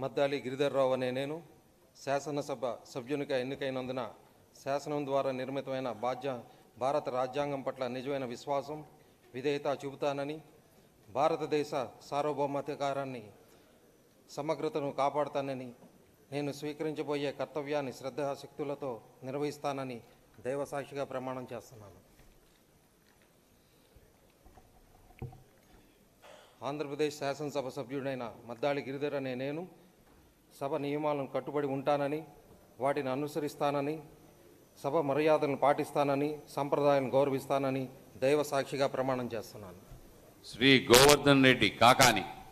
మద్దాలి గిరిధర్రావు అనే నేను శాసనసభ సభ్యునిగా ఎన్నికైనందున శాసనం ద్వారా నిర్మితమైన బాధ్య భారత రాజ్యాంగం పట్ల నిజమైన విశ్వాసం విధేయత చూపుతానని భారతదేశ సార్వభౌమాధికారాన్ని సమగ్రతను కాపాడుతానని నేను స్వీకరించబోయే కర్తవ్యాన్ని శ్రద్ధాశక్తులతో నిర్వహిస్తానని దైవసాక్షిగా ప్రమాణం చేస్తున్నాను ఆంధ్రప్రదేశ్ శాసనసభ సభ్యుడైన మద్దాళి గిరిధర్ అనే నేను సభ నియమాలను కట్టుబడి ఉంటానని వాటిని అనుసరిస్తానని సభ మర్యాదలను పాటిస్తానని సంప్రదాయాలను గౌరవిస్తానని దైవ సాక్షిగా ప్రమాణం చేస్తున్నాను శ్రీ గోవర్ధన్ రెడ్డి కాకాని